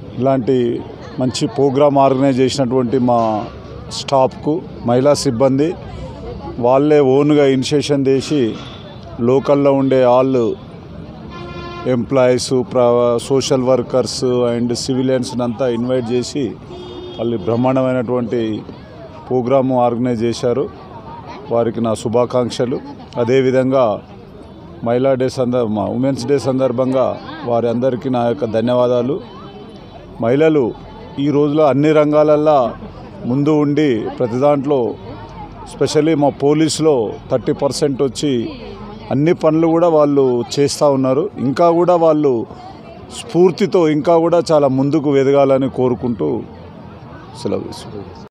ఇలాంటి మంచి programme organise చేసినటువంటి మా స్టాఫ్కు మహిళా సిబ్బంది వాళ్ళే ఓన్గా ఇనిషియేషన్ చేసి లోకల్లో ఉండే ఆల్ ఎంప్లాయీస్ ప్ర సోషల్ వర్కర్స్ అండ్ సివిలియన్స్ అంతా ఇన్వైట్ చేసి వాళ్ళు బ్రహ్మాండమైనటువంటి ప్రోగ్రాము ఆర్గనైజ్ చేశారు వారికి నా శుభాకాంక్షలు అదేవిధంగా మహిళా డే సందర్భ ఉమెన్స్ డే సందర్భంగా వారి అందరికీ నా యొక్క ధన్యవాదాలు మహిళలు ఈ రోజులో అన్ని రంగాలల్లో ముందు ఉండి ప్రతి దాంట్లో స్పెషల్లీ మా పోలీసులో థర్టీ పర్సెంట్ వచ్చి అన్ని పనులు కూడా వాళ్ళు చేస్తూ ఉన్నారు ఇంకా కూడా వాళ్ళు స్ఫూర్తితో ఇంకా కూడా చాలా ముందుకు ఎదగాలని కోరుకుంటూ సెలవు తీసుకుంటున్నాను.